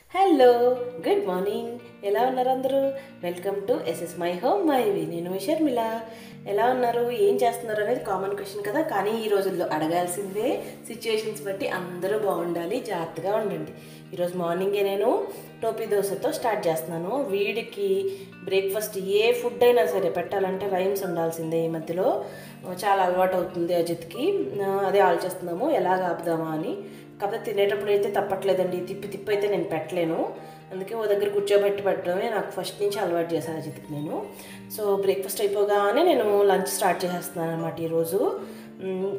Hello good morning ఎలా ఉన్నారు అందరూ welcome to SS my home my వి నేను మీ షర్మిల ఎలా ఉన్నారు ఏం చేస్తున్నారు అనేది కామన్ క్వశ్చన్ కదా కానీ ఈ రోజుల్లో అడగాల్సిందే సిచ్యుయేషన్స్ బట్టి అందరూ బాగుండాలి జాగ్రత్తగా ఉండండి ఈరోజు మార్నింగే నేను టోపీ దోశతో స్టార్ట్ చేస్తున్నాను వీడికి బ్రేక్ఫాస్ట్ ఏ ఫుడ్ అయినా సరే పెట్టాలంటే రైమ్స్ ఉండాల్సిందే ఈ మధ్యలో చాలా అలవాటు అవుతుంది అజిత్కి అదే ఆలోచిస్తున్నాము ఎలాగ ఆపుదామా అని కాకపోతే తినేటప్పుడు అయితే తప్పట్లేదండి తిప్పి తిప్పి అయితే నేను పెట్టలేను అందుకే ఓ దగ్గర కూర్చోబెట్టి పెట్టడమే నాకు ఫస్ట్ నుంచి అలవాటు చేశాను అజిత్కి నేను సో బ్రేక్ఫాస్ట్ అయిపోగానే నేను లంచ్ స్టార్ట్ చేసేస్తున్నాను అనమాట ఈరోజు మ్,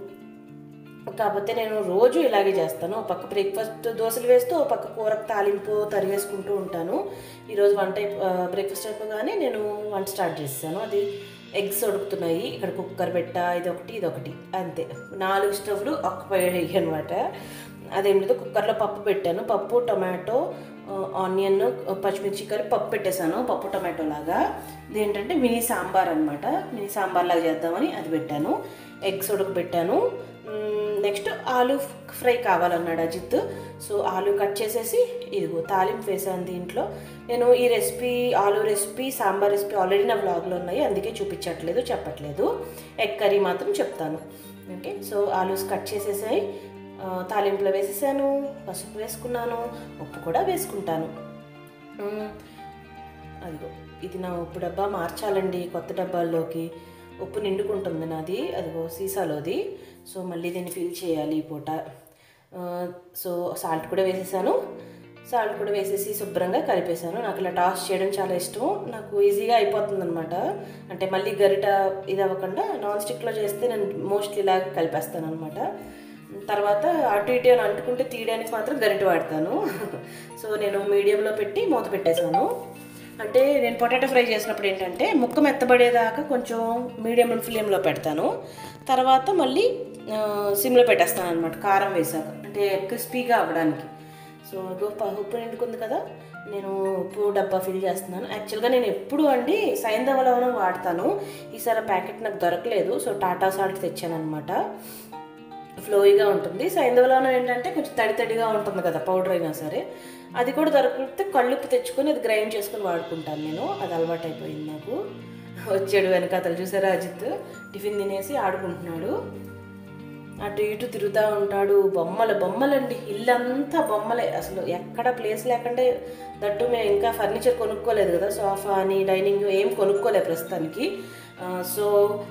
కాకపోతే నేను రోజు ఇలాగే చేస్తాను ఒక పక్క బ్రేక్ఫాస్ట్ దోశలు వేస్తూ ఒక పక్క కూర తాలింపు తరిగేసుకుంటూ ఉంటాను ఈరోజు వంట బ్రేక్ఫాస్ట్ అయిపోగానే నేను వంట స్టార్ట్ చేస్తాను అది ఎగ్స్ ఉడుకుతున్నాయి ఇక్కడ కుక్కర్ పెట్ట ఇదొకటి ఇదొకటి అంతే నాలుగు స్టవ్లు ఆక్యుపై అయ్యాయి అనమాట అదేం లేదు కుక్కర్లో పప్పు పెట్టాను పప్పు టొమాటో ఆనియన్ పచ్చిమిర్చి కలిపి పప్పు పెట్టేశాను పప్పు టొమాటో లాగా ఇదేంటంటే మినీ సాంబార్ అనమాట మినీ సాంబార్ లాగా చేద్దామని అది పెట్టాను ఎగ్స్ ఉడకబెట్టాను నెక్స్ట్ ఆలు ఫ్రై కావాలన్నాడు అజిత్ సో ఆలు కట్ చేసేసి ఇదిగో తాలింపు వేసాను దీంట్లో నేను ఈ రెసిపీ ఆలు రెసిపీ సాంబార్ రెసిపీ ఆల్రెడీ నా వ్లాగ్లో ఉన్నాయి అందుకే చూపించట్లేదు చెప్పట్లేదు ఎగ్ కర్రీ మాత్రం చెప్తాను ఓకే సో ఆలూస్ కట్ చేసేసాయి ఆ, తాలింపులో వేసేసాను పసుపు వేసుకున్నాను ఉప్పు కూడా వేసుకుంటాను మ్, అదిగో ఇది నా ఉప్పు డబ్బా మార్చాలండి కొత్త డబ్బాల్లోకి ఉప్పు నిండుకుంటుంది నాది అదిగో సీసాలోది సో మళ్ళీ దీన్ని ఫిల్ చేయాలి ఈ పూట ఆ, సో సాల్ట్ కూడా వేసేసాను సాల్ట్ కూడా వేసేసి శుభ్రంగా కలిపేశాను నాకు ఇలా టాస్ చేయడం చాలా ఇష్టం నాకు ఈజీగా అయిపోతుంది అనమాట అంటే మళ్ళీ గరిట ఇది అవ్వకుండా నాన్ స్టిక్లో చేస్తే నేను మోస్ట్లీ ఇలా కలిపేస్తాను అనమాట తర్వాత అటు ఇటు అని అంటుకుంటే తీయడానికి మాత్రం గరిట వాడతాను సో నేను మీడియంలో పెట్టి మూత పెట్టేశాను అంటే నేను పొటాటో ఫ్రై చేసినప్పుడు ఏంటంటే ముక్క మెత్తబడేదాకా కొంచెం మీడియం ఫ్లేమ్లో పెడతాను తర్వాత మళ్ళీ ఆ, సిమ్లో పెట్టేస్తాను అనమాట కారం వేసాక అంటే క్రిస్పీగా అవ్వడానికి సో ఇగో ప- ఉప్పు నిండుకుంది కదా నేను ఉప్పు డబ్బా ఫిల్ చేస్తున్నాను యాక్చువల్గా నేను ఎప్పుడు అండి సైంధవ లవణం వాడతాను ఈసారి ప్యాకెట్ నాకు దొరకలేదు సో టాటా సాల్ట్ తెచ్చాను అనమాట ఫ్లోయిగా ఉంటుంది సైంధవలవనం ఏంటంటే కొంచెం తడి తడిగా ఉంటుంది కదా పౌడర్ అయినా సరే అది కూడా దొరికితే కళ్ళుప్పు తెచ్చుకొని అది గ్రైండ్ చేసుకొని వాడుకుంటాను నేను అది అలవాటు అయిపోయింది నాకు వచ్చాడు వెనకాతలు చూసారా అజిత్ టిఫిన్ తినేసి ఆడుకుంటున్నాడు అటు ఇటు తిరుగుతూ ఉంటాడు బొమ్మలు బొమ్మలండి ఇల్లంతా బొమ్మలే అసలు ఎక్కడ ప్లేస్ లేకుండా దట్టు మేము ఇంకా ఫర్నిచర్ కొనుక్కోలేదు కదా సోఫా అని డైనింగ్ ఏం కొనుక్కోలేదు ప్రస్తుతానికి ఆ, సో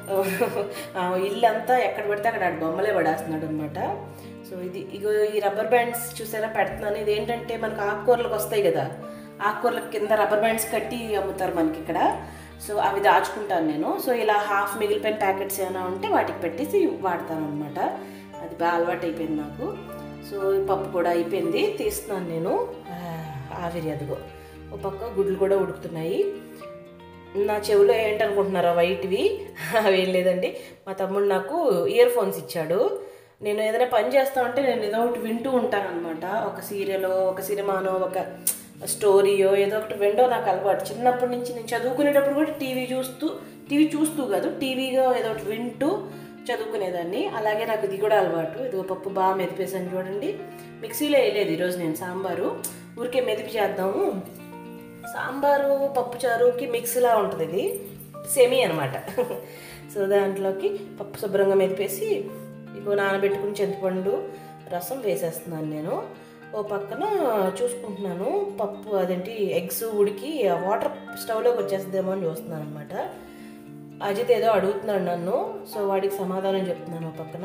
ఆ, ఇల్లంతా ఎక్కడ పడితే అక్కడ ఆడు బొమ్మలే పడేస్తున్నాడు అనమాట సో ఇది ఇగో ఈ రబ్బర్ బ్యాండ్స్ చూసారా పెడుతున్నాను ఇది ఏంటంటే మనకు ఆకుకూరలకు వస్తాయి కదా ఆకుకూరలకు కింద రబ్బర్ బ్యాండ్స్ కట్టి అమ్ముతారు మనకి ఇక్కడ సో అవి దాచుకుంటాను నేను సో ఇలా హాఫ్ మిగిలిపోయిన ప్యాకెట్స్ ఏమైనా ఉంటే వాటికి పెట్టేసి వాడతాను అనమాట అది బాగా అలవాటు అయిపోయింది నాకు సో ఈ పప్పు కూడా అయిపోయింది తీస్తున్నాను నేను ఆ, ఆవిరి అదిగో ఒక పక్క గుడ్లు కూడా ఉడుకుతున్నాయి నా చెవిలో ఏంటనుకుంటున్నారా వైట్వి అవేం లేదండి మా తమ్ముడు నాకు ఇయర్ ఫోన్స్ ఇచ్చాడు నేను ఏదైనా పని చేస్తా ఉంటే నేను ఏదో ఒకటి వింటూ ఉంటాను అనమాట ఒక సీరియలో ఒక సినిమానో ఒక స్టోరీయో ఏదో ఒకటి విండో నాకు అలవాటు చిన్నప్పటి నుంచి నేను చదువుకునేటప్పుడు కూడా టీవీ చూస్తూ టీవీ చూస్తూ కాదు టీవీగా ఏదో ఒకటి వింటూ చదువుకునేదాన్ని అలాగే నాకు ఇది కూడా అలవాటు ఇది పప్పు బాగా మెదిపేసాను చూడండి మిక్సీలో వేయలేదు ఈరోజు నేను సాంబారు ఊరికే మెదిపి చేద్దాము సాంబారు పప్పుచారుకి మిక్స్లా ఉంటుంది ఇది సెమీ అనమాట సో దాంట్లోకి పప్పు శుభ్రంగా మెదిపేసి ఇగో నానబెట్టుకుని చింతపండు రసం వేసేస్తున్నాను నేను ఓ పక్కన చూసుకుంటున్నాను పప్పు అదేంటి ఎగ్స్ ఉడికి ఆ వాటర్ స్టవ్లోకి వచ్చేస్తుందేమో అని చూస్తున్నాను అనమాట అజిత్ ఏదో అడుగుతున్నాడు నన్ను సో వాడికి సమాధానం చెప్తున్నాను ఓ పక్కన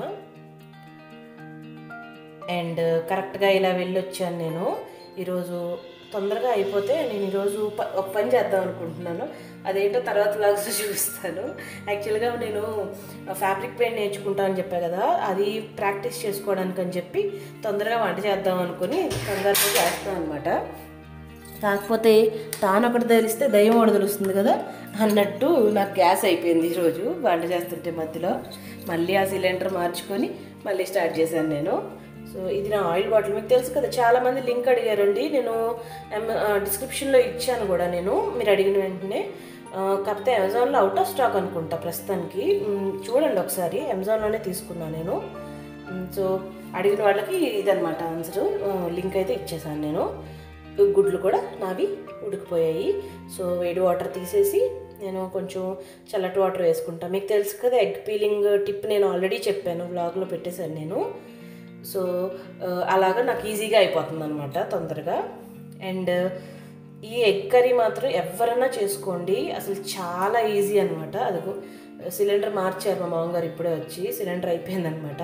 అండ్ కరెక్ట్గా ఇలా వెళ్ళొచ్చాను నేను ఈరోజు తొందరగా అయిపోతే నేను ఈరోజు ప- ఒక పని చేద్దాం అనుకుంటున్నాను అదేంటో తర్వాత లాగ్స్ చూపిస్తాను యాక్చువల్గా నేను ఫ్యాబ్రిక్ పెయింట్ నేర్చుకుంటా అని చెప్పా కదా అది ప్రాక్టీస్ చేసుకోవడానికి అని చెప్పి తొందరగా వంట చేద్దాం అనుకుని తొందరగా చేస్తాను అనమాట కాకపోతే తాను ఒకటి ధరిస్తే దయ్యం ఒకటి తెలుస్తుంది కదా అన్నట్టు నాకు గ్యాస్ అయిపోయింది ఈరోజు వంట చేస్తుంటే మధ్యలో మళ్ళీ ఆ సిలిండర్ మార్చుకొని మళ్ళీ స్టార్ట్ చేశాను నేను సో ఇది నా ఆయిల్ బాటిల్ మీకు తెలుసు కదా చాలామంది లింక్ అడిగారండి నేను డిస్క్రిప్షన్లో ఇచ్చాను కూడా నేను మీరు అడిగిన వెంటనే ఆ, కాకపోతే అమెజాన్లో అవుట్ ఆఫ్ స్టాక్ అనుకుంటా ప్రస్తుతానికి మ్, చూడండి ఒకసారి అమెజాన్లోనే తీసుకున్నాను నేను మ్, సో అడిగిన వాళ్ళకి ఇదనమాట ఆన్సర్ లింక్ అయితే ఇచ్చేసాను నేను గుడ్లు కూడా నావి ఉడికిపోయాయి సో వేడి వాటర్ తీసేసి నేను కొంచెం చల్లటి వాటర్ వేసుకుంటాను మీకు తెలుసు కదా ఎగ్ పీలింగ్ టిప్ నేను ఆల్రెడీ చెప్పాను వ్లాగ్లో పెట్టేశాను నేను సో ఆ, అలాగా నాకు ఈజీగా అయిపోతుంది అనమాట తొందరగా అండ్ ఈ ఎగ్ కర్రీ మాత్రం ఎవరైనా చేసుకోండి అసలు చాలా ఈజీ అనమాట అదిగో సిలిండర్ మార్చారు మా మామగారు ఇప్పుడే వచ్చి సిలిండర్ అయిపోయిందనమాట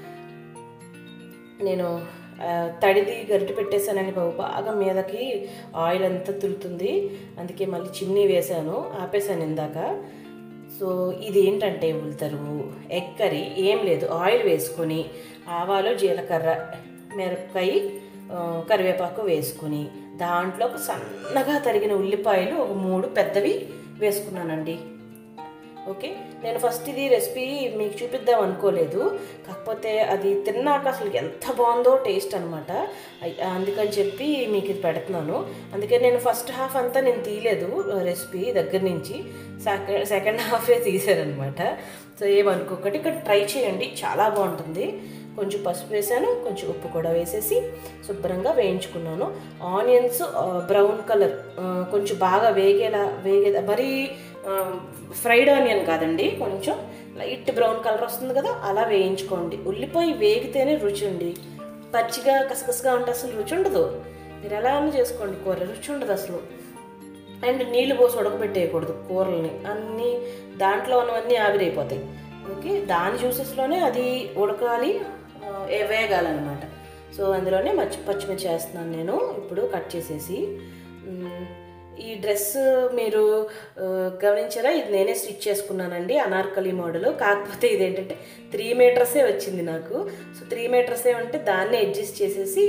నేను ఆ, తడిది గరిటె పెట్టేశానని బాబు బాగా మీదకి ఆయిల్ అంతా తులుతుంది అందుకే మళ్ళీ చిమ్నీ వేశాను ఆపేశాను ఇందాక సో ఇది ఏంటంటే ఉల్తరు ఎగ్ కర్రీ ఏం లేదు ఆయిల్ వేసుకొని ఆవాలు జీలకర్ర మిరపకాయ ఆ, కరివేపాకు వేసుకుని దాంట్లో ఒక సన్నగా తరిగిన ఉల్లిపాయలు ఒక మూడు పెద్దవి వేసుకున్నానండి ఓకే నేను ఫస్ట్ ఇది రెసిపీ మీకు చూపిద్దాం అనుకోలేదు కాకపోతే అది తిన్నాక అసలు ఎంత బాగుందో టేస్ట్ అనమాట అందుకని చెప్పి మీకు ఇది పెడుతున్నాను అందుకే నేను ఫస్ట్ హాఫ్ అంతా నేను తీయలేదు రెసిపీ దగ్గర నుంచి సెకండ్ సెకండ్ హాఫే తీసానమాట సో ఏమనుకోకటి ఇక్కడ ట్రై చేయండి చాలా బాగుంటుంది కొంచెం పసుపు వేసాను కొంచెం ఉప్పు కూడా వేసేసి శుభ్రంగా వేయించుకున్నాను ఆనియన్స్ బ్రౌన్ కలర్ కొంచెం బాగా వేగేలా వేగే మరీ ఫ్రైడ్ ఆనియన్ కాదండి కొంచెం లైట్ బ్రౌన్ కలర్ వస్తుంది కదా అలా వేయించుకోండి ఉల్లిపాయ వేగితేనే రుచి అండి పచ్చిగా కసకసగా ఉంటే అసలు రుచి ఉండదు మీరు ఎలా అన్నా చేసుకోండి కూర రుచి ఉండదు అసలు అండ్ నీళ్ళు పోసి ఉడకబెట్టేయకూడదు కూరల్ని అన్నీ దాంట్లో ఉన్నవన్నీ ఆవిరైపోతాయి ఓకే దాని జ్యూసెస్లోనే అది ఉడకాలి ఆ, ఏ- వేగాలన్నమాట సో అందులోనే మచ్చి పచ్చిమిర్చి వేస్తున్నాను నేను ఇప్పుడు కట్ చేసేసి మ్, ఈ డ్రెస్ మీరు ఆ, గమనించారా ఇది నేనే స్టిచ్ చేసుకున్నానండి అనార్కలి మోడల్ కాకపోతే ఇదేంటంటే త్రీ మీటర్సే వచ్చింది నాకు సో త్రీ మీటర్సే ఉంటే దాన్ని అడ్జస్ట్ చేసేసి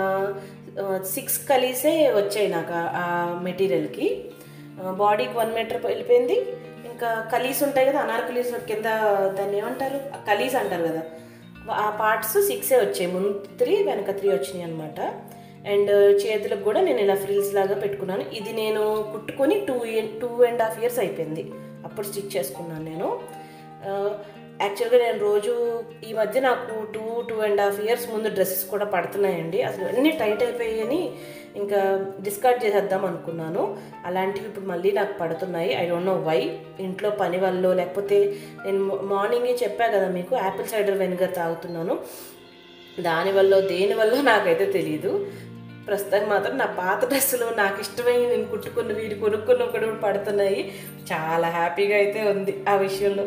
సిక్స్ కలీసే వచ్చాయి నాకు ఆ- ఆ మెటీరియల్కి బాడీకి వన్ మీటర్ వెళ్ళిపోయింది ఇంకా కలీస్ ఉంటాయి కదా అనార్కలీస్ కింద దాన్ని ఏమంటారు కలీస్ అంటారు కదా ఆ పార్ట్స్ సిక్సే వచ్చాయి ముందు త్రీ వెనక త్రీ వచ్చినాయి అనమాట అండ్ చేతులకు కూడా నేను ఇలా ఫ్రిల్స్ లాగా పెట్టుకున్నాను ఇది నేను కుట్టుకొని two two and half years అయిపోయింది అప్పుడు స్టిచ్ చేసుకున్నాను నేను యాక్చువల్గా నేను రోజు ఈ మధ్య నాకు two two and half years ముందు డ్రెస్సెస్ కూడా పడుతున్నాయండి అసలు అన్నీ టైట్ అయిపోయాయని ఇంకా డిస్కార్డ్ చేసేద్దాం అనుకున్నాను అలాంటివి ఇప్పుడు మళ్ళీ నాకు పడుతున్నాయి ఐ డోంట్ నో వై ఇంట్లో పని వల్ల లేకపోతే నేను మార్నింగే చెప్పా కదా మీకు యాపిల్ సైడర్ వెనిగర్ తాగుతున్నాను దానివల్ల దేనివల్ల నాకైతే తెలియదు ప్రస్తుతానికి మాత్రం నా పాత డ్రెస్సులు నాకు ఇష్టమైన నేను కుట్టుకున్న వీడి కొనుక్కున్న కూడా పడుతున్నాయి చాలా హ్యాపీగా అయితే ఉంది ఆ విషయంలో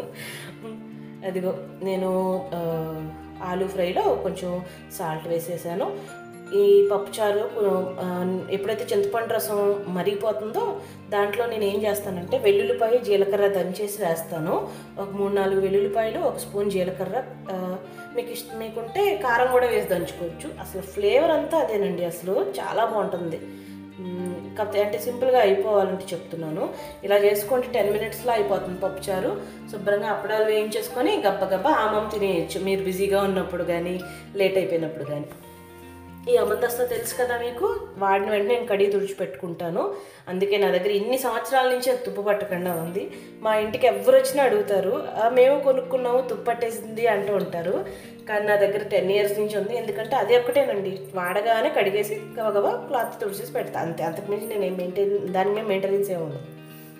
అదిగో నేను ఆ, ఆలూ ఫ్రైలో కొంచెం సాల్ట్ వేసేసాను ఈ పప్పుచారు ఆ, ఎప్పుడైతే చింతపండు రసం మరిగిపోతుందో దాంట్లో నేను ఏం చేస్తానంటే వెల్లుల్లిపాయ జీలకర్ర దంచేసి వేస్తాను ఒక మూడు నాలుగు వెల్లుల్లిపాయలు ఒక స్పూన్ జీలకర్ర ఆ, మీకు ఇష్టం మీకుంటే కారం కూడా వేసి దంచుకోవచ్చు అసలు ఫ్లేవర్ అంతా అదేనండి అసలు చాలా బాగుంటుంది మ్మ్, కాకపోతే అంటే సింపుల్గా అయిపోవాలంటే చెప్తున్నాను ఇలా చేసుకుంటే టెన్ మినిట్స్లో అయిపోతుంది పప్పుచారు శుభ్రంగా అప్పడాలు వేయించేసుకొని గబ్బ గబ్బ ఆమం తినేయచ్చు మీరు బిజీగా ఉన్నప్పుడు కానీ లేట్ అయిపోయినప్పుడు కానీ ఈ అమందస్తా తెలుసు కదా మీకు వాడిన వెంటనే నేను కడిగి తుడిచిపెట్టుకుంటాను అందుకే నా దగ్గర ఇన్ని సంవత్సరాల నుంచి అది తుప్పు పట్టకుండా ఉంది మా ఇంటికి ఎవరు వచ్చినా అడుగుతారు "ఆ, మేము కొనుక్కున్నాము తుప్పు పట్టేసింది అంటూ ఉంటారు కానీ నా దగ్గర టెన్ ఇయర్స్ నుంచి ఉంది ఎందుకంటే అది ఒక్కటేనండి వాడగానే కడిగేసి గబగబా క్లాత్ తుడిచేసి పెడతా అంతే అంతకుమించి నేను ఏం మెయింటైన్ దాని మీద మెయింటెనెన్స్ ఏమి ఉండదు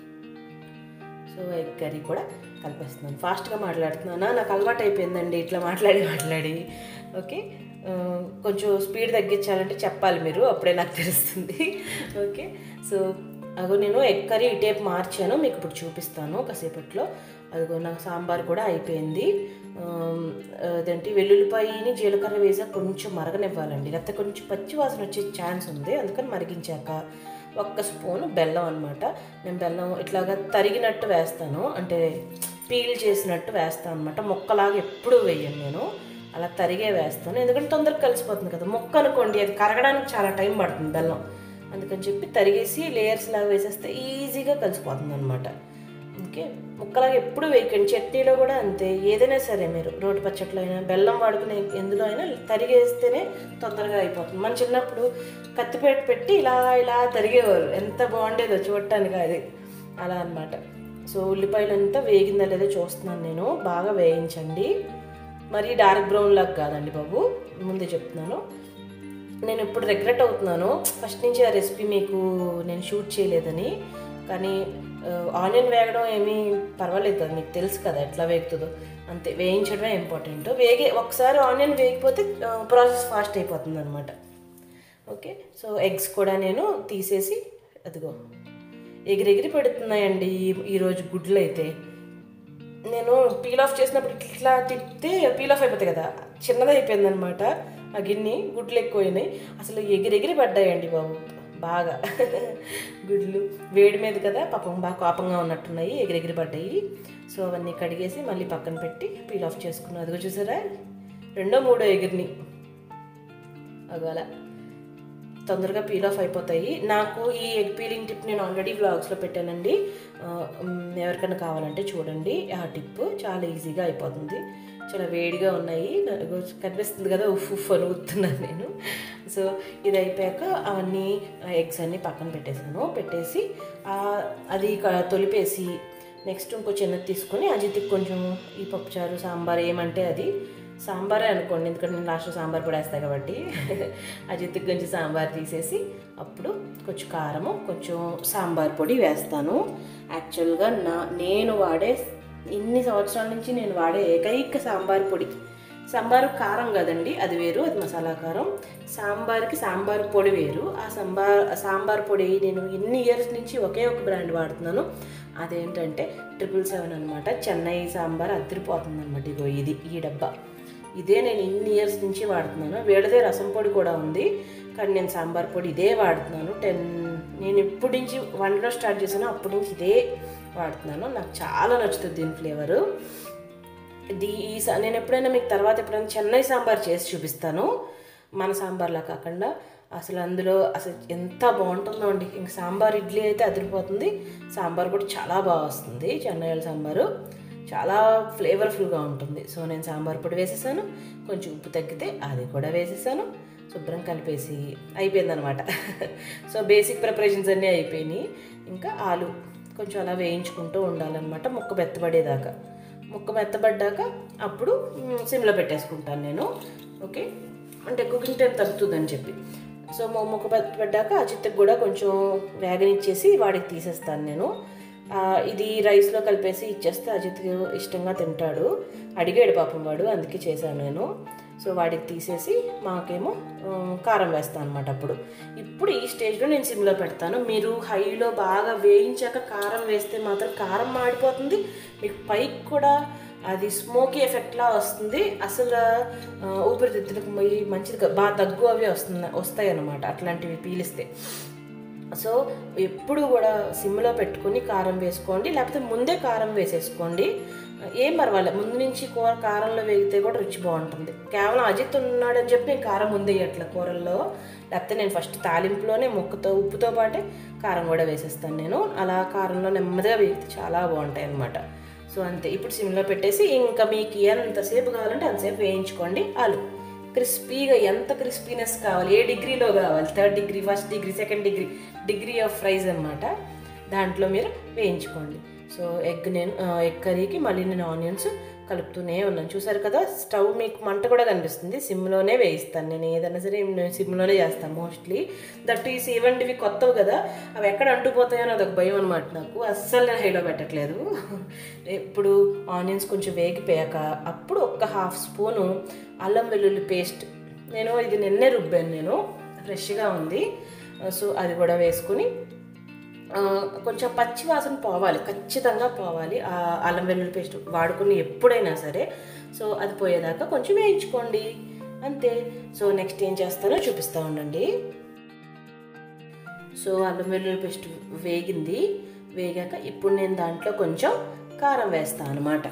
సో ఎగ్ కర్రీ కూడా కలిపేస్తున్నాను ఫాస్ట్గా మాట్లాడుతున్నానా నాకు అలవాటు అయిపోయిందండి ఇట్లా మాట్లాడి మాట్లాడి ఓకే ఆ, కొంచెం స్పీడ్ తగ్గించాలంటే చెప్పాలి మీరు అప్పుడే నాకు తెలుస్తుంది ఓకే సో అగో నేను ఎగ్ కర్రీ ఈ టైప్ మార్చాను మీకు ఇప్పుడు చూపిస్తాను కాసేపట్లో అదిగో నాకు సాంబార్ కూడా అయిపోయింది ఆ, అదేంటి వెల్లుల్లిపాయని జీలకర్ర వేసాక కొంచెం మరగనివ్వాలండి లేకపోతే కొంచెం పచ్చి వాసన వచ్చే ఛాన్స్ ఉంది అందుకని మరిగించాక ఒక్క స్పూన్ బెల్లం అనమాట నేను బెల్లం ఇట్లాగా తరిగినట్టు వేస్తాను అంటే పీల్ చేసినట్టు వేస్తాను అనమాట మొక్కలాగా ఎప్పుడూ వేయను నేను అలా తరిగే వేస్తాను ఎందుకంటే తొందరగా కలిసిపోతుంది కదా మొక్క అనుకోండి అది కరగడానికి చాలా టైం పడుతుంది బెల్లం అందుకని చెప్పి తరిగేసి లేయర్స్ లాగా వేసేస్తే ఈజీగా కలిసిపోతుంది అనమాట ఓకే ముక్కలాగా ఎప్పుడు వేయకండి చట్నీలో కూడా అంతే ఏదైనా సరే మీరు రోటి పచ్చట్లో అయినా బెల్లం వాడుకునే ఎందులో అయినా తరిగేస్తేనే తొందరగా అయిపోతుంది మన చిన్నప్పుడు కత్తిపేట పెట్టి ఇలా ఇలా తరిగేవారు ఎంత బాగుండేదో చూడటానికి అది అలా అన్నమాట సో ఉల్లిపాయలు అంతా వేగిందా లేదో చూస్తున్నాను నేను బాగా వేయించండి మరి డార్క్ బ్రౌన్ లాగా కాదండి బాబు ముందే చెప్తున్నాను నేను ఇప్పుడు రిగ్రెట్ అవుతున్నాను ఫస్ట్ నుంచి ఆ రెసిపీ మీకు నేను షూట్ చేయలేదని కానీ ఆనియన్ వేగడం ఏమీ పర్వాలేదు కదా మీకు తెలుసు కదా ఎట్లా వేగుతుందో అంతే వేయించడమే ఇంపార్టెంట్ వేగే ఒకసారి ఆనియన్ వేగిపోతే ప్రాసెస్ ఫాస్ట్ అయిపోతుంది అనమాట ఓకే సో ఎగ్స్ కూడా నేను తీసేసి అదిగో ఎగిరెగిరి పెడుతున్నాయండి ఈ- ఈరోజు గుడ్లు అయితే నేను పీల్ ఆఫ్ చేసినప్పుడు ఇట్లా తిప్పితే పీల్ ఆఫ్ అయిపోతాయి కదా చిన్నది అయిపోయింది అనమాట ఆ గిన్నె గుడ్లు ఎక్కువైనాయి అసలు ఎగిరెగిరి పడ్డాయండి బాబు బాగా గుడ్లు వేడి మీద కదా పాపం బాగా కోపంగా ఉన్నట్టున్నాయి ఎగిరెగిరి పడ్డాయి సో అవన్నీ కడిగేసి మళ్ళీ పక్కన పెట్టి పీల్ ఆఫ్ చేసుకున్నాను అదిగో చూసారా రెండో మూడో ఎగిరిని అగోలా తొందరగా పీల్ ఆఫ్ అయిపోతాయి నాకు ఈ ఎగ్ పీలింగ్ టిప్ నేను ఆల్రెడీ వ్లాగ్స్లో పెట్టానండి ఆ, మ్, ఎవరికైనా కావాలంటే చూడండి ఆ టిప్ చాలా ఈజీగా అయిపోతుంది చాలా వేడిగా ఉన్నాయి నాకు కనిపిస్తుంది కదా ఉఫ్ ఉఫ్ అని ఊతున్నాను నేను సో ఇది అయిపోయాక అవన్నీ ఎగ్స్ అన్నీ పక్కన పెట్టేశాను పెట్టేసి ఆ, అది క- తొలిపేసి నెక్స్ట్ ఇంకో చిన్నది తీసుకొని అజిత్కి కొంచెం ఈ పప్పుచారు సాంబార్ ఏమంటే అది సాంబారే అనుకోండి ఎందుకంటే నేను లాస్ట్ సాంబార్ పడేస్తాను కాబట్టి అజిత్కి కొంచెం సాంబార్ తీసేసి అప్పుడు కొంచెం కారము కొంచెం సాంబార్ పొడి వేస్తాను యాక్చువల్గా నా నేను వాడే ఇన్ని సంవత్సరాల నుంచి నేను వాడే ఏకైక సాంబార్ పొడి సాంబారు కారం కదండి అది వేరు అది మసాలా కారం సాంబార్కి సాంబార్ పొడి వేరు ఆ సాంబార్ సాంబార్ పొడి నేను ఇన్ని ఇయర్స్ నుంచి ఒకే ఒక బ్రాండ్ వాడుతున్నాను అదేంటంటే ట్రిపుల్ సెవెన్ అనమాట చెన్నై సాంబార్ అదిరిపోతుంది అనమాట ఇగో ఇది ఈ డబ్బా ఇదే నేను ఇన్ని ఇయర్స్ నుంచి వాడుతున్నాను వీళ్ళదే రసం పొడి కూడా ఉంది కానీ నేను సాంబార్ పొడి ఇదే వాడుతున్నాను టెన్ నేను ఇప్పటి నుంచి వండడం స్టార్ట్ చేశాను అప్పటి నుంచి ఇదే వాడుతున్నాను నాకు చాలా నచ్చుతుంది దీని ఫ్లేవరు ఇది ఈ సా- నేను ఎప్పుడైనా మీకు తర్వాత ఎప్పుడైనా చెన్నై సాంబార్ చేసి చూపిస్తాను మన సాంబార్లా కాకుండా అసలు అందులో అసలు ఎంత బాగుంటుందో అండి ఇంక సాంబార్ ఇడ్లీ అయితే అదిరిపోతుంది సాంబార్ కూడా చాలా బాగా వస్తుంది చెన్నై వాళ్ళ సాంబారు చాలా ఫ్లేవర్ఫుల్గా ఉంటుంది సో నేను సాంబార్ పొడి వేసేసాను కొంచెం ఉప్పు తగ్గితే అది కూడా వేసేసాను శుభ్రం కలిపేసి అయిపోయిందనమాట సో బేసిక్ ప్రిపరేషన్స్ అన్నీ అయిపోయినాయి ఇంకా ఆలు కొంచెం అలా వేయించుకుంటూ ఉండాలన్నమాట ముక్క మెత్తబడేదాకా ముక్క మెత్తబడ్డాక అప్పుడు మ్, సిమ్లో పెట్టేసుకుంటాను నేను ఓకే అంటే కుకింగ్ టైం తగ్గుతుందని చెప్పి సో మా ముక్క మెత్తబడ్డాక అజిత్కి కూడా కొంచెం వేగనిచ్చేసి వాడికి తీసేస్తాను నేను ఆ, ఇది రైస్లో కలిపేసి ఇచ్చేస్తే అజిత్ ఇష్టంగా తింటాడు అడిగాడు పాపం వాడు అందుకే చేశాను నేను సో వాడికి తీసేసి మాకేమో ఆ, కారం వేస్తాను అనమాట అప్పుడు ఇప్పుడు ఈ స్టేజ్లో నేను సిమ్లో పెడతాను మీరు హైలో బాగా వేయించాక కారం వేస్తే మాత్రం కారం మాడిపోతుంది మీకు పైకి కూడా అది స్మోకీ ఎఫెక్ట్లా వస్తుంది అసలు ఆ, ఊపిరితిత్తులకు పోయి మంచిది కా- బాగా దగ్గు అవి వస్తుంది వస్తాయి అన్నమాట అట్లాంటివి పీలిస్తే సో ఎప్పుడు కూడా సిమ్లో పెట్టుకొని కారం వేసుకోండి లేకపోతే ముందే కారం వేసేసుకోండి ఏం పర్వాలేదు ముందు నుంచి కూర కారంలో వేగితే కూడా రుచి బాగుంటుంది కేవలం అజిత్ ఉన్నాడని చెప్పి నేను కారం ముందే వేయట్లే కూరల్లో లేకపోతే నేను ఫస్ట్ తాలింపులోనే ముక్కతో ఉప్పుతో పాటే కారం కూడా వేసేస్తాను నేను అలా కారంలో నెమ్మదిగా వేగితే చాలా బాగుంటాయి అన్నమాట సో అంతే ఇప్పుడు సిమ్లో పెట్టేసి ఇంకా మీకు ఎంతసేపు కావాలంటే అంతసేపు వేయించుకోండి ఆలు క్రిస్పీగా ఎంత క్రిస్పీనెస్ కావాలి ఏ డిగ్రీలో కావాలి third degree first degree second degree degree of fries అనమాట దాంట్లో మీరు వేయించుకోండి సో ఎగ్ నేను ఎగ్ కర్రీకి మళ్ళీ నేను ఆనియన్స్ కలుపుతూనే ఉన్నాను చూసారు కదా స్టవ్ మీకు మంట కూడా కనిపిస్తుంది సిమ్లోనే వేయిస్తాను నేను ఏదైనా సరే నేను సిమ్లోనే చేస్తాను మోస్ట్లీ దట్ ఈ ఇవంటివి కొత్తవి కదా అవి ఎక్కడ అంటుపోతాయో అని అదొక భయం అనమాట నాకు అస్సలు నేను హైలో పెట్టట్లేదు ఇప్పుడు ఆనియన్స్ కొంచెం వేగిపోయాక అప్పుడు ఒక్క హాఫ్ స్పూను అల్లం వెల్లుల్లి పేస్ట్ నేను ఇది నిన్నే రుబ్బాను నేను ఫ్రెష్గా ఉంది సో అది కూడా వేసుకుని ఆ, కొంచెం పచ్చి వాసన పోవాలి ఖచ్చితంగా పోవాలి ఆ అల్లం వెల్లుల్లి పేస్ట్ వాడుకుని ఎప్పుడైనా సరే సో అది పోయేదాకా కొంచెం వేయించుకోండి అంతే సో నెక్స్ట్ ఏం చేస్తానో చూపిస్తూ ఉండండి సో అల్లం వెల్లుల్లి పేస్ట్ వేగింది వేగాక ఇప్పుడు నేను దాంట్లో కొంచెం కారం వేస్తాను అనమాట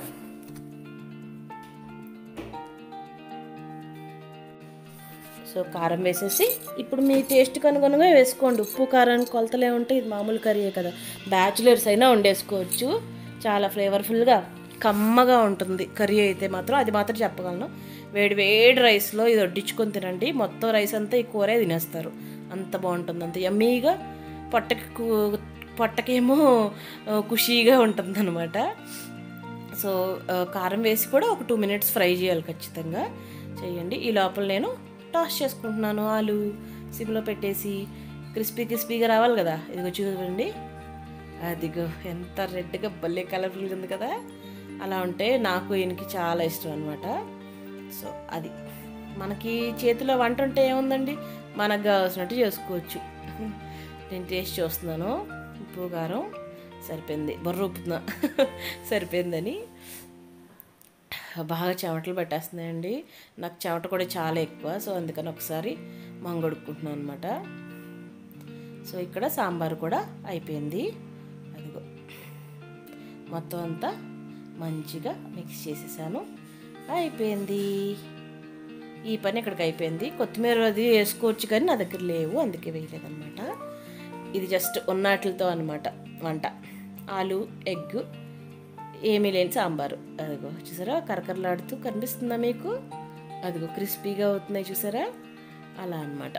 సో కారం వేసేసి ఇప్పుడు మీ టేస్ట్కి అనుగుణంగా వేసుకోండి ఉప్పు కారానికి కొలతలే ఉంటే ఇది మామూలు కర్రీయే కదా బ్యాచులర్స్ అయినా వండేసుకోవచ్చు చాలా ఫ్లేవర్ఫుల్గా కమ్మగా ఉంటుంది కర్రీ అయితే మాత్రం అది మాత్రం చెప్పగలను వేడి వేడి రైస్లో ఇది వడ్డించుకొని తినండి మొత్తం రైస్ అంతా ఈ కూరే తినేస్తారు అంత బాగుంటుంది అంత యమ్మీగా పొట్టకి కు- పొట్టకేమో ఆ, ఖుషీగా ఉంటుంది అనమాట సో ఆ, కారం వేసి కూడా ఒక టూ మినిట్స్ ఫ్రై చేయాలి ఖచ్చితంగా చేయండి ఈ లోపల నేను టాస్ చేసుకుంటున్నాను ఆలు సిమ్లో పెట్టేసి క్రిస్పీ క్రిస్పీగా రావాలి కదా ఇదిగో చూడండి అదిగో ఎంత రెడ్గా భలే కలర్ఫుల్గా ఉంది కదా అలా ఉంటే నాకు ఈయనకి చాలా ఇష్టం అనమాట సో అది మనకి చేతిలో వంట ఉంటే ఏముందండి మనకు కావాల్సినట్టు చేసుకోవచ్చు నేను టేస్ట్ చూస్తున్నాను ఉప్పు కారం సరిపోయింది బొర్ర ఉప్పుతున్నా సరిపోయిందని బాగా చెమటలు పట్టేస్తున్నాయండి నాకు చెమట కూడా చాలా ఎక్కువ సో అందుకని ఒకసారి మంగొడుకుంటున్నాను అనమాట సో ఇక్కడ సాంబార్ కూడా అయిపోయింది అదిగో మొత్తం అంతా మంచిగా మిక్స్ చేసేసాను అయిపోయింది ఈ పని ఇక్కడికి అయిపోయింది కొత్తిమీర అది వేసుకోవచ్చు కానీ నా దగ్గర లేవు అందుకే వేయలేదన్నమాట ఇది జస్ట్ ఉన్నట్లతో అనమాట వంట ఆలు ఎగ్ ఏమీ లేని సాంబారు అదిగో చూసారా కరకరలాడుతూ కనిపిస్తుందా మీకు అదిగో క్రిస్పీగా అవుతున్నాయి చూసారా అలా అనమాట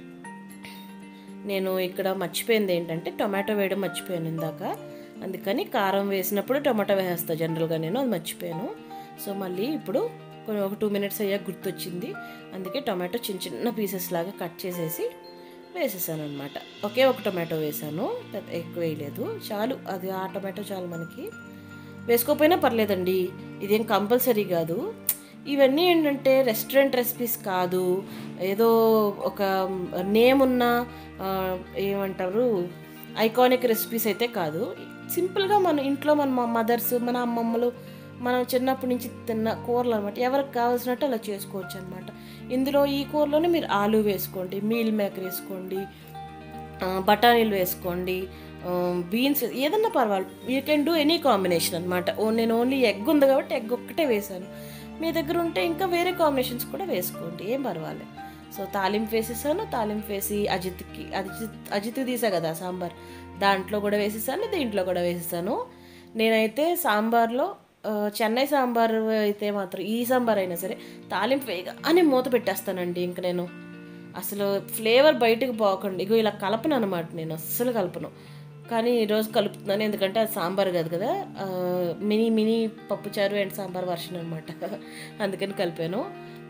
నేను ఇక్కడ మర్చిపోయింది ఏంటంటే టొమాటో వేయడం మర్చిపోయాను ఇందాక అందుకని కారం వేసినప్పుడు టొమాటో వేసేస్తాను జనరల్గా నేను అది మర్చిపోయాను సో మళ్ళీ ఇప్పుడు కొన్ని ఒక టూ మినిట్స్ అయ్యాక గుర్తొచ్చింది అందుకే టొమాటో చిన్న చిన్న పీసెస్ లాగా కట్ చేసేసి వేసేసాను అనమాట ఒకే ఒక టొమాటో వేసాను పెద్ద ఎక్కువ వేయలేదు చాలు అది ఆ టొమాటో చాలు మనకి వేసుకోకపోయినా పర్లేదండి ఇదేం కంపల్సరీ కాదు ఇవన్నీ ఏంటంటే రెస్టారెంట్ రెసిపీస్ కాదు ఏదో ఒక నేమ్ ఉన్న ఆ, ఏమంటారు ఐకానిక్ రెసిపీస్ అయితే కాదు సింపుల్గా మన ఇంట్లో మన మా మదర్స్ మన అమ్మమ్మలు మనం చిన్నప్పటి నుంచి తిన్న కూరలు అనమాట ఎవరికి కావాల్సినట్టు అలా చేసుకోవచ్చు అనమాట ఇందులో ఈ కూరలోనే మీరు ఆలు వేసుకోండి మీల్ మేకర్ వేసుకోండి ఆ, బఠానీలు వేసుకోండి బీన్స్ ఏదన్నా పర్వాలేదు you can do any combination అనమాట ఓ నేను ఓన్లీ ఎగ్ ఉంది కాబట్టి ఎగ్ ఒక్కటే వేసాను మీ దగ్గర ఉంటే ఇంకా వేరే కాంబినేషన్స్ కూడా వేసుకోండి ఏం పర్వాలేదు సో తాలింపు వేసేసాను తాలింపు వేసి అజిత్కి అజిత్ అజిత్ తీసా కదా సాంబార్ దాంట్లో కూడా వేసేసాను దీంట్లో కూడా వేసేసాను నేనైతే సాంబార్లో ఆ, చెన్నై సాంబార్ అయితే మాత్రం ఈ సాంబార్ అయినా సరే తాలింపు వేయగానే మూత పెట్టేస్తానండి ఇంక నేను అసలు ఫ్లేవర్ బయటకు పోకండి ఇగో ఇలా కలపను అనమాట నేను అస్సలు కలపను కానీ ఈరోజు కలుపుతున్నాను ఎందుకంటే అది సాంబార్ కాదు కదా ఆ, మినీ మినీ పప్పుచారు అండ్ సాంబార్ వర్షన్ అనమాట అందుకని కలిపాను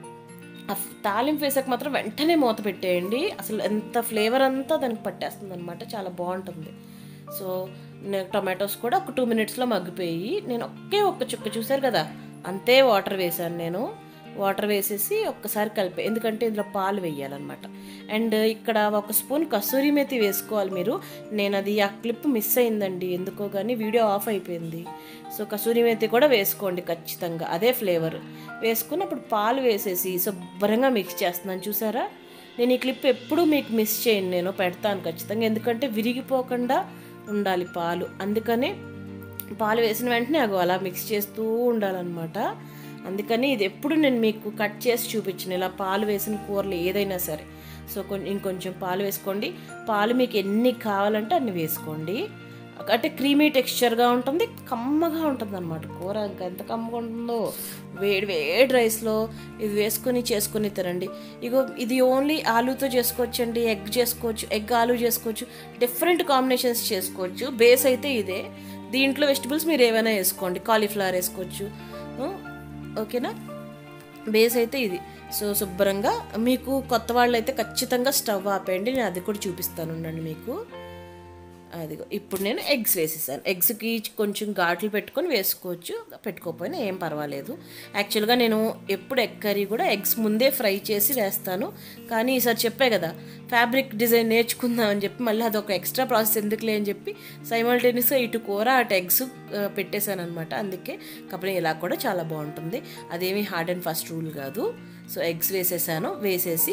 ఆ ఫ్- తాలింపు వేసాక మాత్రం వెంటనే మూత పెట్టేయండి అసలు ఎంత ఫ్లేవర్ అంతా దానికి పట్టేస్తుంది అనమాట చాలా బాగుంటుంది సో నేను టొమాటోస్ కూడా ఒక టూ మినిట్స్లో మగ్గిపోయి నేను ఒకే ఒక్క చుక్క చూసారు కదా అంతే వాటర్ వేసాను నేను వాటర్ వేసేసి ఒక్కసారి కలిపే ఎందుకంటే ఇందులో పాలు వేయాలన్నమాట అండ్ ఇక్కడ ఒక స్పూన్ కసూరి మెతి వేసుకోవాలి మీరు నేను అది ఆ క్లిప్ మిస్ అయిందండి ఎందుకో కానీ వీడియో ఆఫ్ అయిపోయింది సో కసూరి మెతి కూడా వేసుకోండి ఖచ్చితంగా అదే ఫ్లేవర్ వేసుకుని అప్పుడు పాలు వేసేసి శుభ్రంగా మిక్స్ చేస్తున్నాను చూసారా నేను ఈ క్లిప్ ఎప్పుడూ మీకు మిస్ చేయను నేను పెడతాను ఖచ్చితంగా ఎందుకంటే విరిగిపోకుండా ఉండాలి పాలు అందుకనే పాలు వేసిన వెంటనే అగో అలా మిక్స్ చేస్తూ ఉండాలన్నమాట అందుకని ఇది ఎప్పుడు నేను మీకు కట్ చేసి చూపించిన ఇలా పాలు వేసిన కూరలు ఏదైనా సరే సో కొంచెం ఇంకొంచెం పాలు వేసుకోండి పాలు మీకు ఎన్ని కావాలంటే అన్ని వేసుకోండి అంటే క్రీమీ టెక్స్చర్గా ఉంటుంది కమ్మగా ఉంటుంది అనమాట కూర ఇంకా ఎంత కమ్మగా ఉంటుందో వేడి వేడి రైస్లో ఇది వేసుకొని చేసుకొని తినండి ఇగో ఇది ఓన్లీ ఆలూతో చేసుకోవచ్చండి ఎగ్ చేసుకోవచ్చు ఎగ్ ఆలు చేసుకోవచ్చు డిఫరెంట్ కాంబినేషన్స్ చేసుకోవచ్చు బేస్ అయితే ఇదే దీంట్లో వెజిటబుల్స్ మీరు ఏమైనా వేసుకోండి కాలీఫ్లవర్ వేసుకోవచ్చు ఆ, ఓకేనా బేస్ అయితే ఇది సో శుభ్రంగా మీకు కొత్త వాళ్ళు అయితే ఖచ్చితంగా స్టవ్ ఆపేయండి నేను అది కూడా చూపిస్తాను ఉండండి మీకు అదిగో ఇప్పుడు నేను ఎగ్స్ వేసేసాను ఎగ్స్కి కొంచెం ఘాట్లు పెట్టుకొని వేసుకోవచ్చు పెట్టుకోకపోయినా ఏం పర్వాలేదు యాక్చువల్గా నేను ఎప్పుడు ఎగ్ కర్రీ కూడా ఎగ్స్ ముందే ఫ్రై చేసి వేస్తాను కానీ ఈసారి చెప్పే కదా ఫ్యాబ్రిక్ డిజైన్ నేర్చుకుందాం అని చెప్పి మళ్ళీ అదొక ఎక్స్ట్రా ప్రాసెస్ ఎందుకులే అని చెప్పి సైమల్టేనియస్గా ఇటు కూర అటు ఎగ్స్ పెట్టేశాను అనమాట అందుకే కాబట్టి ఇలా కూడా చాలా బాగుంటుంది అదేమీ హార్డ్ అండ్ ఫస్ట్ రూల్ కాదు సో ఎగ్స్ వేసేసాను వేసేసి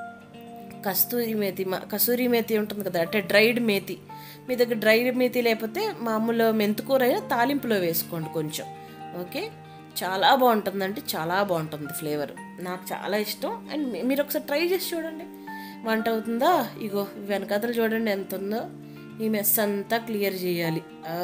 కస్తూరి మేతి మ- కసూరి మేతి ఉంటుంది కదా అంటే డ్రైడ్ మేతి మీ దగ్గర డ్రైడ్ మేతి లేకపోతే మామూలు మెంతుకూర అయినా తాలింపులో వేసుకోండి కొంచెం ఓకే చాలా బాగుంటుందంటే చాలా బాగుంటుంది ఫ్లేవర్ నాకు చాలా ఇష్టం అండ్ మీ- మీరు ఒకసారి ట్రై చేసి చూడండి వంట అవుతుందా ఇగో వెనకాతలు చూడండి ఎంత ఉందో ఈ మెస్ అంతా క్లియర్ చేయాలి ఆ.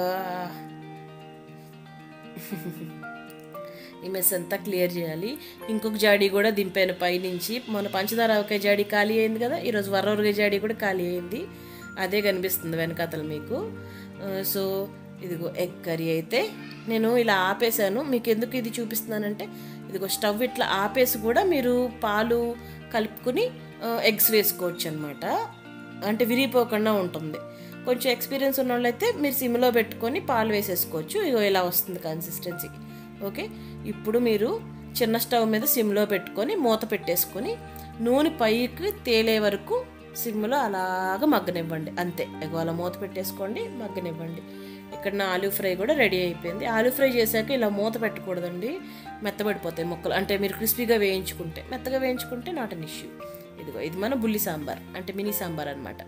ఈ మెస్ అంతా క్లియర్ చేయాలి ఇంకొక జాడీ కూడా దింపాను పైనుంచి మొన్న పంచదార ఒకే జాడీ ఖాళీ అయింది కదా ఈరోజు వరవరగా జాడీ కూడా ఖాళీ అయింది అదే కనిపిస్తుంది వెనకాతలు మీకు ఆ, సో ఇదిగో ఎగ్ కర్రీ అయితే నేను ఇలా ఆపేసాను మీకు ఎందుకు ఇది చూపిస్తున్నానంటే ఇదిగో స్టవ్ ఇట్లా ఆపేసి కూడా మీరు పాలు కలుపుకుని ఎగ్స్ వేసుకోవచ్చు అనమాట అంటే విరిగిపోకుండా ఉంటుంది కొంచెం ఎక్స్పీరియన్స్ ఉన్న వాళ్ళైతే మీరు సిమ్లో పెట్టుకొని పాలు వేసేసుకోవచ్చు ఇగో ఇలా వస్తుంది కన్సిస్టెన్సీ ఓకే ఇప్పుడు మీరు చిన్న స్టవ్ మీద సిమ్లో పెట్టుకొని మూత పెట్టేసుకొని నూనె పైకి తేలే వరకు సిమ్లో అలాగ మగ్గనివ్వండి అంతే ఇగో అలా మూత పెట్టేసుకోండి మగ్గనివ్వండి ఇక్కడ నా ఆలూ ఫ్రై కూడా రెడీ అయిపోయింది ఆలూ ఫ్రై చేశాక ఇలా మూత పెట్టకూడదండి మెత్తబడిపోతాయి ముక్కలు అంటే మీరు క్రిస్పీగా వేయించుకుంటే మెత్తగా వేయించుకుంటే నాట్ అన్ ఇష్యూ ఇదిగో ఇది మన బుల్లి సాంబార్ అంటే మినీ సాంబార్ అనమాట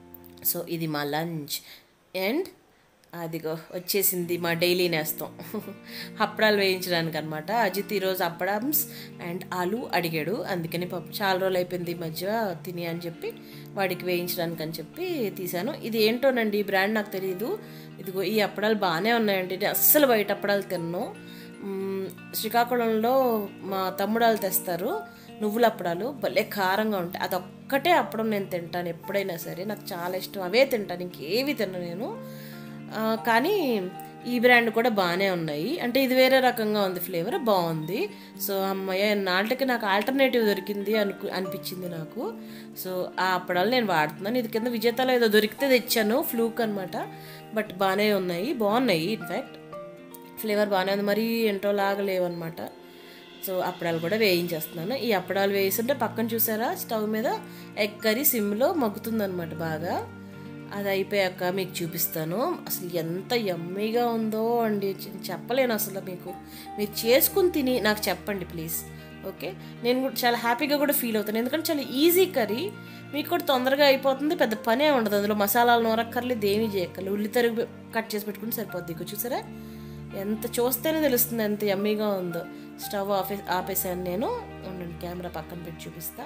సో ఇది మా లంచ్ అండ్ అదిగో వచ్చేసింది మా డైలీ నేస్తాం అప్పడాలు వేయించడానికి అనమాట అజిత్ ఈరోజు అప్పడమ్స్ అండ్ ఆలు అడిగాడు అందుకని పప్పు చాలా రోజులు అయిపోయింది ఈ మధ్య తిని అని చెప్పి వాడికి వేయించడానికి అని చెప్పి తీశాను ఇది ఏంటోనండి ఈ బ్రాండ్ నాకు తెలియదు ఇదిగో ఈ అప్పడాలు బాగానే ఉన్నాయండి నేను అస్సలు బయట అప్పడాలు తిన్నాను మ్మ్, శ్రీకాకుళంలో మా తమ్ముడాలు తెస్తారు నువ్వుల అప్పడాలు భలే కారంగా ఉంటాయి అదొక్కటే అప్పడం నేను తింటాను ఎప్పుడైనా సరే నాకు చాలా ఇష్టం అవే తింటాను ఇంకేవి తిన్నాను నేను ఆ, కానీ ఈ బ్రాండ్ కూడా బాగానే ఉన్నాయి అంటే ఇది వేరే రకంగా ఉంది ఫ్లేవర్ బాగుంది సో అమ్మయ్య నాటికి నాకు ఆల్టర్నేటివ్ దొరికింది అనుకు అనిపించింది నాకు సో ఆ అప్పడాలు నేను వాడుతున్నాను ఇది కింద విజేతలో ఏదో దొరికితే తెచ్చాను ఫ్లూక్ అనమాట బట్ బాగానే ఉన్నాయి బాగున్నాయి ఇన్ఫ్యాక్ట్ ఫ్లేవర్ బాగానే ఉంది మరీ ఏంటో లాగా లేవన్నమాట సో అప్పడాలు కూడా వేయించేస్తున్నాను ఈ అప్పడాలు వేస్తుంటే పక్కన చూసారా స్టవ్ మీద ఎగ్ కర్రీ సిమ్లో మగ్గుతుందన్నమాట బాగా అది అయిపోయాక మీకు చూపిస్తాను అసలు ఎంత యమ్మీగా ఉందో అండి చె- చెప్పలేను అసలు మీకు మీరు చేసుకుని తిని నాకు చెప్పండి ప్లీజ్ ఓకే నేను కూడా చాలా హ్యాపీగా కూడా ఫీల్ అవుతాను ఎందుకంటే చాలా ఈజీ కర్రీ మీకు కూడా తొందరగా అయిపోతుంది పెద్ద పనే ఉండదు అందులో మసాలాలు నూరక్కర్లేదు ఏమీ చేయక్కర్లేదు ఉల్లి తరుగు కట్ చేసి పెట్టుకుని సరిపోద్ది ఇక చూసారా ఎంత చూస్తేనే తెలుస్తుంది ఎంత యమ్మీగా ఉందో స్టవ్ ఆఫే ఆపేసాను నేను ఉండండి కెమెరా పక్కన పెట్టి చూపిస్తా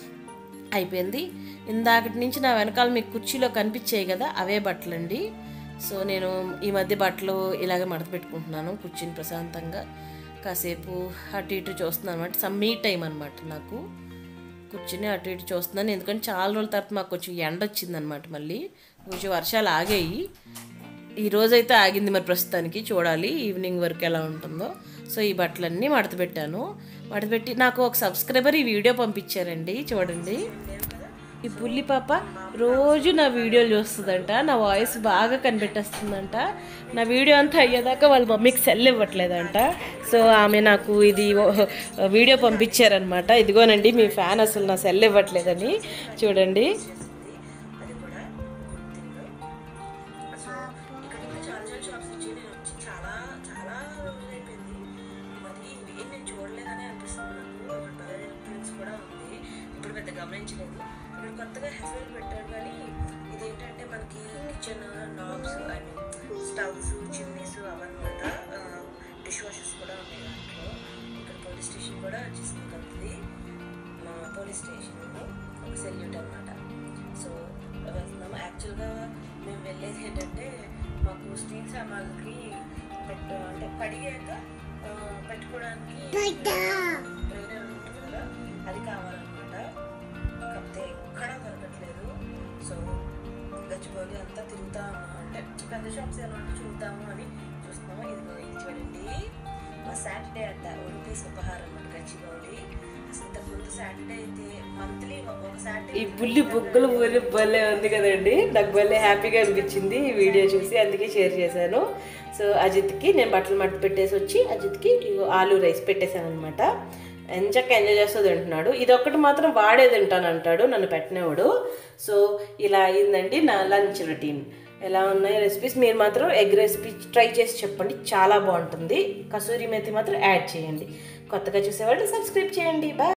అయిపోయింది ఇందాకటి నుంచి నా వెనకాల మీకు కుర్చీలో కనిపించాయి కదా అవే బట్టలండి సో నేను ఈ మధ్య బట్టలు ఇలాగే మడత పెట్టుకుంటున్నాను కూర్చుని ప్రశాంతంగా కాసేపు అటు ఇటు చూస్తున్నాను అనమాట సమ్ మీ టైం అనమాట నాకు కూర్చుని అటు ఇటు చూస్తున్నాను ఎందుకంటే చాలా రోజుల తర్వాత మాకు కొంచెం ఎండ వచ్చిందనమాట మళ్ళీ కొంచెం వర్షాలు ఆగాయి ఈ రోజైతే ఆగింది మరి ప్రస్తుతానికి చూడాలి ఈవినింగ్ వరకు ఎలా ఉంటుందో సో ఈ బట్టలన్నీ మడత పెట్టాను మడత పెట్టి నాకు ఒక సబ్స్క్రైబర్ ఈ వీడియో పంపించారండి చూడండి ఈ బుల్లి పాప రోజు నా వీడియోలు చూస్తుందంట నా వాయిస్ బాగా కనిపెట్టేస్తుందంట నా వీడియో అంతా అయ్యేదాకా వాళ్ళ మమ్మీకి సెల్ ఇవ్వట్లేదంట సో ఆమె నాకు ఇది ఓ- వీడియో పంపించారనమాట ఇదిగోనండి మీ ఫ్యాన్ అసలు నా సెల్ ఇవ్వట్లేదని చూడండి అది కూడా సో ఇక్కడ ఇంకా చాలా చాలా షాప్స్ నుంచి నేను వచ్చి చాలా చాలా రోజులు అయిపోయింది మరి ఇవేం నేను చూడలేదని అనిపిస్తుంది నాకు ఇక్కడ బెలర్ ప్రింట్స్ కూడా ఉంది ఇప్పుడు పెద్ద గమనించలేదు ఇక్కడ కొత్తగా హెఫెల్ పెట్టారు కానీ ఇదేంటంటే మనకి kitchen knobs I mean stoves chimneys అవన్నమాట డిష్ వాషెస్ కూడా ఉన్నాయి దాంట్లో ఇక్కడ పోలీస్ స్టేషన్ కూడా వచ్చేసింది కొత్తది మా పోలీస్ స్టేషన్ ఒక సెల్యూట్ అనమాట సో వెళ్తున్నాము యాక్చువల్గా మేము వెళ్ళేది ఏంటంటే మాకు స్టీల్ సామాన్లకి పెట్ట అంటే కడిగాక ఆ, పెట్టుకోవడానికి ట్రైనర్ ఉంటుంది కదా అది కావాలన్నమాట కాకపోతే ఎక్కడా దొరకట్లేదు సో గచ్చిబౌలి అంతా తిరుగుతా ఉన్నాం అంటే పెద్ద షాప్స్ ఎలా ఉంటే చూద్దాము అని చూస్తున్నాము ఇదిగో ఇది చూడండి మా సాటర్డే అంట రూపీస్ ఉపహారం అన్నమాట గచ్చిబౌలి అసలు ఇంతకుముందు సాటర్డే అయితే మంత్లీ ఒక సాటర్డే ఈ బుల్లి బుక్కులు బుల్లి భలే ఉంది కదండి నాకు భలే హ్యాపీగా అనిపించింది ఈ వీడియో చూసి అందుకే షేర్ చేశాను సో అజిత్కి నేను బట్టలు మట్టి పెట్టేసి వచ్చి అజిత్కి ఇగో ఆలూ రైస్ పెట్టేశాను అనమాట ఎంచక్క ఎంజాయ్ చేస్తూ తింటున్నాడు ఇది ఒక్కటి మాత్రం వాడే తింటాను అంటాడు నన్ను పెట్టినవాడు సో ఇలా అయిందండి నా లంచ్ రొటీన్ ఎలా ఉన్నాయి రెసిపీస్ మీరు మాత్రం ఎగ్ రెసిపీ ట్రై చేసి చెప్పండి చాలా బాగుంటుంది కసూరి మెతి మాత్రం యాడ్ చేయండి కొత్తగా చూసేవాళ్ళు సబ్స్క్రైబ్ చేయండి బాయ్